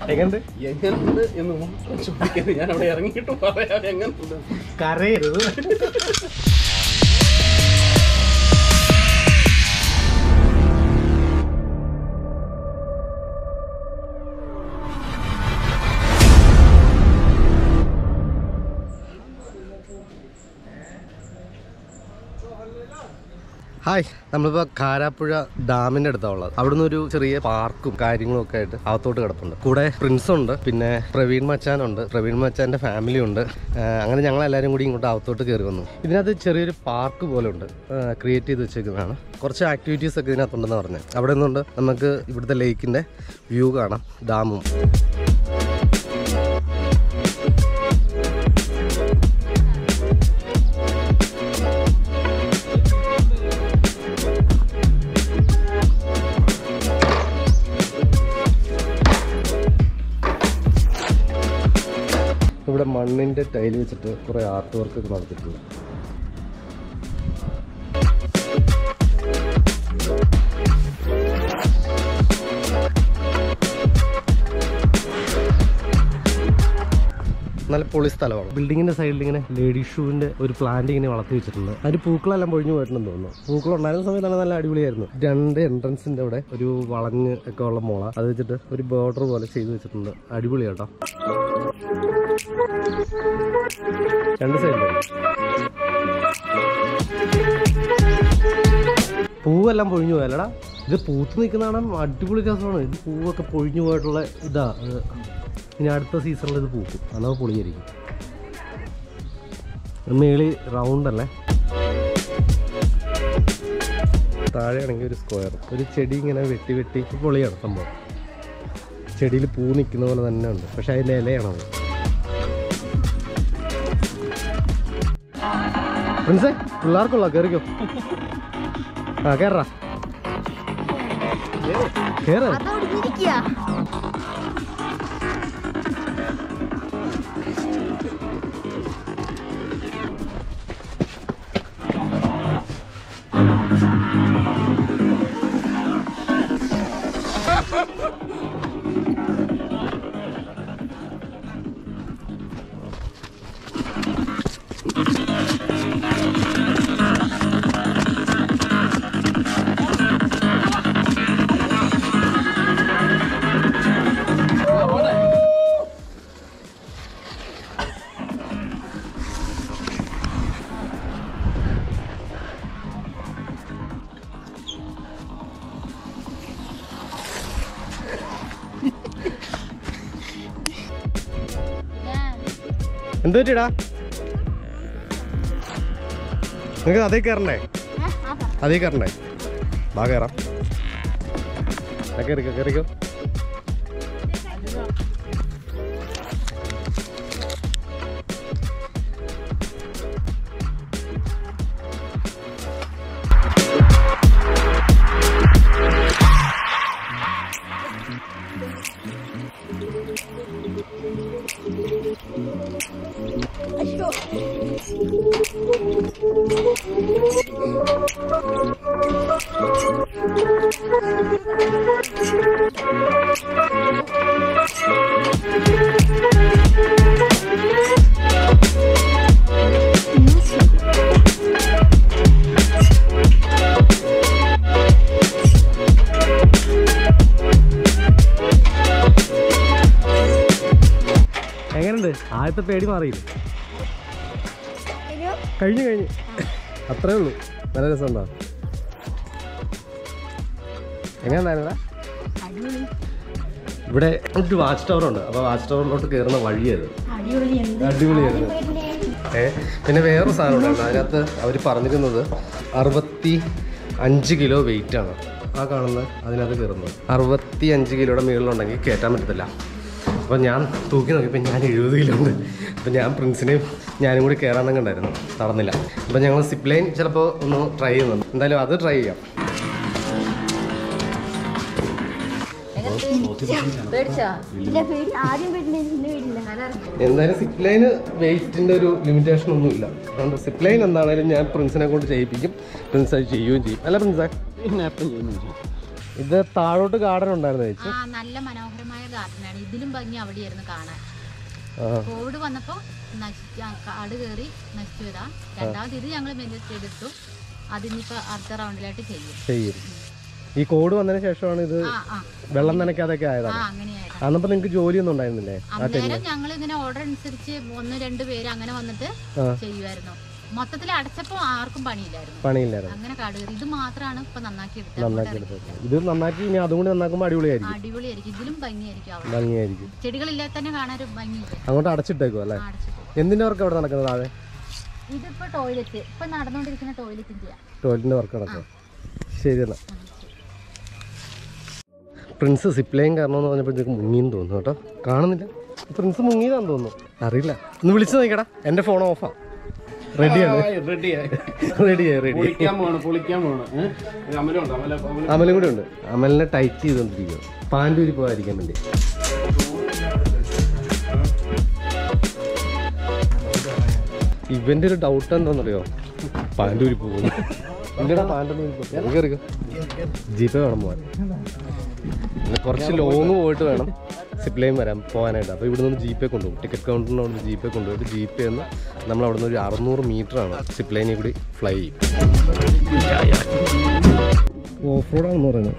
എങ്ങനെ എങ്ങനെയുണ്ട് എന്ന് മാത്രം ചോദിക്കരുത് ഞാൻ അവിടെ ഇറങ്ങിയിട്ട് പറയാം എങ്ങനെയുണ്ട് കരയരുത് ഹായ് നമ്മളിപ്പോൾ കാരാപ്പുഴ ഡാമിൻ്റെ അടുത്താണ് ഉള്ളത് അവിടുന്ന് ഒരു ചെറിയ പാർക്കും കാര്യങ്ങളും ഒക്കെ ആയിട്ട് അകത്തോട്ട് കിടപ്പുണ്ട് കൂടെ പ്രിൻസ് ഉണ്ട് പിന്നെ പ്രവീൺ മച്ചാനുണ്ട് പ്രവീൺ മച്ചാൻ്റെ ഫാമിലി ഉണ്ട് ആ, അങ്ങനെ ഞങ്ങൾ എല്ലാവരും കൂടി ഇങ്ങോട്ട് അകത്തോട്ട് കയറി വന്നു ഇതിനകത്ത് ചെറിയൊരു പാർക്ക് പോലെ ഉണ്ട് ക്രിയേറ്റ് ചെയ്ത് വെച്ചേക്കുന്നതാണ് കുറച്ച് ആക്ടിവിറ്റീസ് ഒക്കെ ഇതിനകത്തുണ്ടെന്ന് പറഞ്ഞത് അവിടെ നിന്നുകൊണ്ട് നമുക്ക് ഇവിടുത്തെ ലേക്കിൻ്റെ വ്യൂ കാണാം ഡാമും ഇവിടെ മണ്ണിൻ്റെ ടൈൽ വെച്ചിട്ട് കുറേ ആർട്ട് വർക്ക് ഒക്കെ നടത്തിയിട്ടുണ്ട് നല്ല പൊളി സ്ഥലമാണ് ബിൽഡിങ്ങിന്റെ സൈഡിൽ ഇങ്ങനെ ലേഡി ഷൂവിന്റെ ഒരു പ്ലാന്റ് ഇങ്ങനെ വളർത്തി വെച്ചിട്ടുണ്ട് അതിന് പൂക്കളെല്ലാം പൊഴിഞ്ഞു പോയിട്ടുണ്ടെന്ന് തോന്നുന്നു പൂക്കൾ ഉണ്ടായിരുന്ന സമയത്താണ് നല്ല അടിപൊളിയായിരുന്നു രണ്ട് എൻട്രൻസിന്റെ അവിടെ ഒരു വളഞ്ഞ് ഒക്കെ ഉള്ള മോള അത് വെച്ചിട്ട് ഒരു ബോർഡർ പോലെ ചെയ്തു വെച്ചിട്ടുണ്ട് അടിപൊളിയാട്ടോ രണ്ട് സൈഡിലും പൂവെല്ലാം പൊഴിഞ്ഞു പോയല്ലടാ ഇത് പൂത്ത് നിൽക്കുന്നതാണ് അടിപൊളി രസമാണ് ഇത് പൂവൊക്കെ പൊഴിഞ്ഞു പോയിട്ടുള്ള ഇതാ ഇത് ഇനി അടുത്ത സീസണിൽ ഇത് പൂക്കും അതാണ് പൊളിഞ്ഞിരിക്കും മേളി റൗണ്ട് അല്ലേ താഴെയാണെങ്കിൽ ഒരു സ്ക്വയർ ഒരു ചെടി ഇങ്ങനെ വെട്ടി വെട്ടി പൊളിയാണ് സംഭവം ചെടിയിൽ പൂ നിൽക്കുന്ന പോലെ തന്നെ ഉണ്ട് പക്ഷെ അതിൻ്റെ ഇലയാണത് ഫ്രണ്ട്സേ പിള്ളേർക്കുള്ള കയറിക്കോ ആ കേറാ കേറ അതോടിരിക്കുക എന്ത് പറ്റിടാ നിങ്ങൾക്ക് അതേ കയറണ്ടേ അതേ കയറണ്ടേ വാ കയറാം ആ, കയറിക്കോ കയറിക്കോ എങ്ങനെയുണ്ട് ആദ്യത്തെ പേടി മാറിയില്ലേ കഴിഞ്ഞു കഴിഞ്ഞു അത്രേ ഉള്ളൂ നല്ല രസമുണ്ടോ എങ്ങനെയുണ്ടായിരുന്നടാ ഇവിടെ ഒരു വാച്ച് ടവർ ഉണ്ട് അപ്പോൾ വാച്ച് ടവറിലോട്ട് കയറുന്ന വഴിയത് അടിപൊളിയായിരുന്നു ഏ പിന്നെ വേറൊരു സാധനം ഉണ്ടായിരുന്നു അതിനകത്ത് അവർ പറഞ്ഞിരുന്നത് അറുപത്തി അഞ്ച് കിലോ വെയിറ്റ് ആണ് ആ കാണുന്ന അതിനകത്ത് കയറുന്നത് അറുപത്തി അഞ്ച് കിലോയുടെ മുകളിലുണ്ടെങ്കിൽ കയറ്റാൻ പറ്റത്തില്ല അപ്പോൾ ഞാൻ തൂക്കി നോക്കിയപ്പോൾ ഞാൻ എഴുപത് കിലോ ഉണ്ട് അപ്പോൾ ഞാൻ പ്രിൻസിനെയും ഞാനും കൂടി കയറാനൊക്കെ ഉണ്ടായിരുന്നു നടന്നില്ല അപ്പോൾ ഞങ്ങൾ സിപ്പ് ലൈൻ ചിലപ്പോൾ ഒന്ന് ട്രൈ ചെയ്യുന്നുണ്ട് എന്തായാലും അത് ട്രൈ ചെയ്യാം പേടിച്ചോ ഇല്ല പേടി ആദ്യം പേടില്ല പിന്നെ പേടില്ല എന്തായാലും സിപ്പ് ലൈന് വെയിറ്റിൻ്റെ ഒരു ലിമിറ്റേഷൻ ഒന്നുമില്ല അതുകൊണ്ട് സിപ്പ് ലൈൻ എന്താണേലും ഞാൻ പ്രിൻസിനെ കൊണ്ട് ചെയ്യിപ്പിക്കും പ്രിൻസ് അത് ചെയ്യുകയും ചെയ്യും അല്ല പ്രിൻസേ പിന്നെ എപ്പം ചെയ്യുന്നു ഇത് താഴോട്ട് ഗാർഡൻ ഉണ്ടായിരുന്നു ചേച്ചി ആ നല്ല മനോഹരമായ ഗാർഡനാണ് ഇതിലും ഭംഗി അവിടെയായിരുന്നു കാണാൻ ആ കോവിഡ് വന്നപ്പോ നശിച്ച ആ, കാട് കയറി നശിച്ചു വരാ രണ്ടാമത് ഇത് ഞങ്ങൾ മെയിൻറ്റെയിൻ എടുത്തു അതിനിപ്പോ അടുത്ത റൗണ്ടിലായിട്ട് ചെയ്യും ചെയ്യും ഈ കോഡ് വന്നതിന് ശേഷമാണ് ഇത് ആ ആ വെള്ളം നനയ്ക്കാതൊക്കെ ആ ആയതാണ് അങ്ങനെയായിരുന്നു അന്നപ്പോ നിങ്ങൾക്ക് ജോലിയൊന്നും ഉണ്ടായിരുന്നില്ലേ അന്നേരം ഞങ്ങൾ ഇങ്ങനെ ഓർഡർ അനുസരിച്ച് ഒന്ന് രണ്ട് പേര് അങ്ങനെ വന്നിട്ട് ആ. ചെയ്യുമായിരുന്നു മൊത്തത്തിൽ അടച്ചപ്പോ ആർക്കും പണിയില്ലായിരുന്നു പണിയില്ലായിരുന്നു അങ്ങനെ കാട് കയറി ഇത് മാത്രമാണ് ഇപ്പൊ നന്നാക്കി എടുത്തത് നന്നാക്കി എടുത്തത് ഇത് നന്നാക്കി ഇനി അതും കൂടി നന്നാക്കുമ്പോൾ അടിപൊളിയായിരിക്കും അടിപൊളിയായിരിക്കും ഇതിലും ഭംഗിയായിരിക്കും അവിടെ ഭംഗിയായിരിക്കും ചെടികളില്ലാതെ തന്നെ കാണാൻ ഒരു ഭംഗിയില്ലേ അങ്ങോട്ട് അടച്ചിട്ടേക്കും അല്ലേ അടച്ചിട്ട് എന്തിന്റെ വർക്ക് അവിടെ നടക്കുന്നത് താഴെ ഇതിപ്പോ ടോയ്ലറ്റ് ഇപ്പൊ നടന്നുകൊണ്ടിരിക്കുന്ന ടോയ്ലറ്റിന്റെ ടോയ്ലറ്റിന്റെ വർക്ക് നടക്കുക ശരി എന്നാ പ്രിൻസ് സിപ്ലൈൻ കാരണമെന്ന് പറഞ്ഞപ്പോഴത്തേക്ക് മുങ്ങിന്ന് തോന്നുന്നു കേട്ടോ കാണുന്നില്ല പ്രിൻസ് മുങ്ങിയതാന്ന് തോന്നുന്നു അറിയില്ല ഒന്ന് വിളിച്ചു നോക്കടാ എൻ്റെ ഫോൺ ഓഫാ റെഡിയാണ് റെഡിയായി റെഡിയായി റെഡി പൊളിക്കാൻ പോണ് പൊളിക്കാൻ പോണ് ഏഹ്? ഒരു അമലുണ്ട് അമല അമല അമലും കൂടെ ഉണ്ട് അമലിനെ ടൈറ്റ് ചെയ്തുകൊണ്ടിരിക്കുക പാൻറ്റൂരി പോകാതിരിക്കാൻ വേണ്ടി ഇവന്റെ ഒരു ഡൗട്ട് എന്താണെന്നറിയോ പാൻറ്റൂരി പോകുന്നു എന്തിനാ പാൻറ്റൂരി കയറിക്കോ ജീപ്പേ വേണം പോകാൻ പിന്നെ കുറച്ച് ലോങ് പോയിട്ട് വേണം സിപ്ലൈൻ വരാൻ പോകാനായിട്ട് അപ്പോൾ ഇവിടെ നിന്ന് ജീപ്പേ കൊണ്ടുപോകും ടിക്കറ്റ് കൗണ്ടറിന് അവിടെ നിന്ന് ജീപ്പേ കൊണ്ടുപോയിട്ട് ജീപ്പേ നിന്ന് നമ്മൾ അവിടെ നിന്ന് ഒരു അറുന്നൂറ് മീറ്ററാണ് സിപ്ലൈനിൽ കൂടി ഫ്ലൈ ചെയ്യും ഓഫ് റോഡാണെന്ന് പറയുന്നത്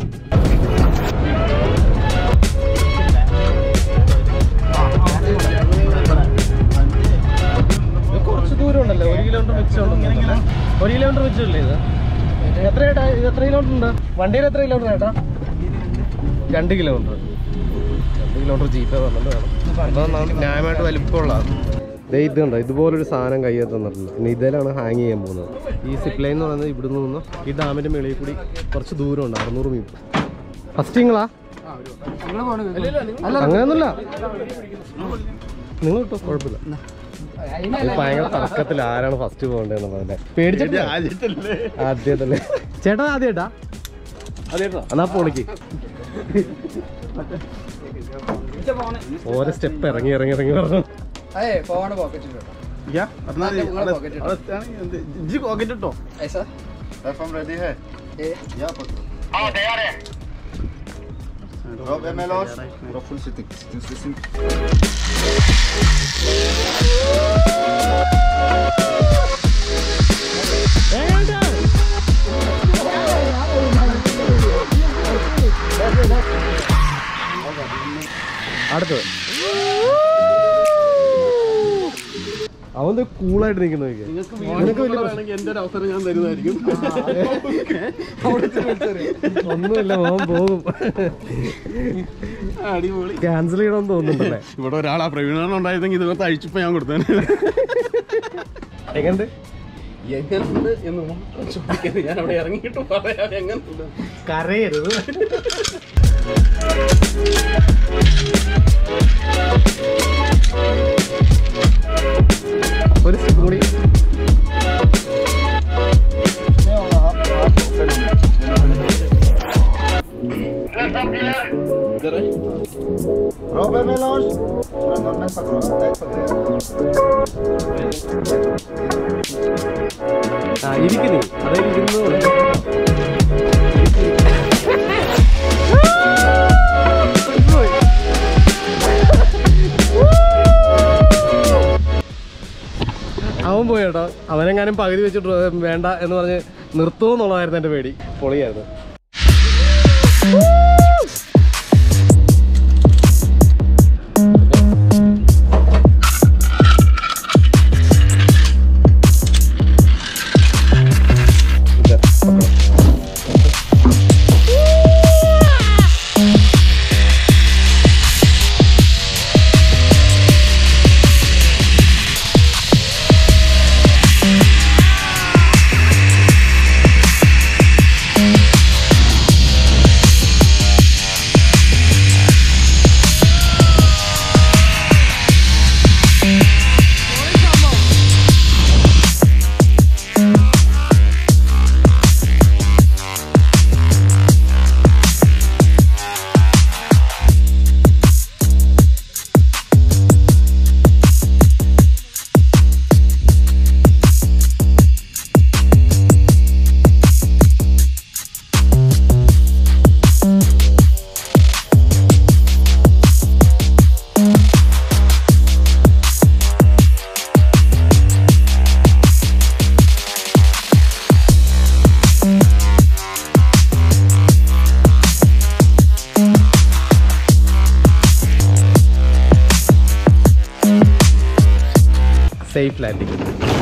കുറച്ച് ദൂരം ഉണ്ടല്ലോ ഒരു കിലോമീറ്റർ വെച്ചുണ്ടല്ലോ ഒരു കിലോമീറ്റർ വെച്ചില്ലേ ഇത് എത്ര ചേട്ടാ ഇത് എത്ര കിലോമീറ്റർ ഉണ്ട് വണ്ടിയിൽ എത്ര കിലോമീറ്റർ ചേട്ടാ രണ്ട് കിലോമീറ്റർ രണ്ട് കിലോമീറ്റർ ജീപ്പേ വന്നിട്ട് വേണം അപ്പോൾ ന്യായമായിട്ട് വലിപ്പമുള്ളതാണ് ദേ ഇത് കണ്ടോ ഇതുപോലൊരു സാധനം കയ്യിൽ തന്നിട്ടുണ്ട് പിന്നെ ഇതിലാണ് ഹാങ് ചെയ്യാൻ പോകുന്നത് ഈ സിപ്പ് ലൈൻ എന്ന് പറയുന്നത് ഇവിടുന്ന് നിന്ന് ഈ ഡാമിൻ്റെ മേളിൽ കൂടി കുറച്ച് ദൂരമുണ്ട് അറുന്നൂറ് മീറ്റർ ഫസ്റ്റ് നിങ്ങളാ അങ്ങനെയൊന്നുമില്ല നിങ്ങൾ കിട്ടോ കുഴപ്പമില്ല ഇത് ഭയങ്കര തർക്കത്തിൽ ആരാണ് ഫസ്റ്റ് പോകേണ്ടതെന്നുള്ളതല്ലേ പേടിച്ചിട്ടില്ല ആദ്യത്തല്ലേ ചേട്ടാ ആദ്യട്ടാ അതേട്ടോ എന്നാ പൊളിക്ക് ഓരോ സ്റ്റെപ്പ് ഇറങ്ങി ഇറങ്ങി ഇറങ്ങി പറഞ്ഞു അതെ ഫോണ് പോക്കറ്റിൽ യാ ഇജ്ജ് പോക്കറ്റ് ഇട്ടോ ऐसा Platform ready है ए या पकड़ो हाँ तैयार है Drop MLOs पूरा full sitting sitting sitting അടുത്തത് അവൻ കൂളായിട്ട് നിൽക്കുന്നു നോക്കിയേ. നിങ്ങൾക്ക് നിനക്ക് വലിയ വീഡിയോ വേണമെങ്കിൽ എന്റെ ഒരു അവസരം ഞാൻ തരുന്നതായിരിക്കും ഒന്നുമില്ല മോൻ പോകും അടിപൊളി ക്യാൻസൽ ചെയ്യണമെന്ന് തോന്നുന്നുണ്ടല്ലേ ഇവിടെ ഒരാൾ ആ പ്രവീണ ഉണ്ടായിരുന്നെങ്കിൽ ഇതൊക്കെ അഴിച്ചപ്പോ ഞാൻ കൊടുത്തേനെ എങ്ങനെയുണ്ട് എങ്ങനുണ്ട് എന്ന് മാത്രം ചോദിക്കരുത് ഞാൻ അവിടെ ഇറങ്ങിയിട്ട് പറയാം എങ്ങനുണ്ട് കരയരുത് ഒരു സ്റ്റെപ്പ് കൂടി Drop MLOs पूरा नॉर्मल पकड़ो बैक पकड़ो ആ ഇരിക്കുന്നേ അതായത് ഇരുന്നു അവൻ പോയി കേട്ടോ അവനെങ്ങാനും പകുതി വെച്ചിട്ട് വേണ്ട എന്ന് പറഞ്ഞ് നിർത്തുമെന്നുള്ളതായിരുന്നു എൻ്റെ പേടി പൊളിയായിരുന്നു സേഫ് ലാൻഡിങ്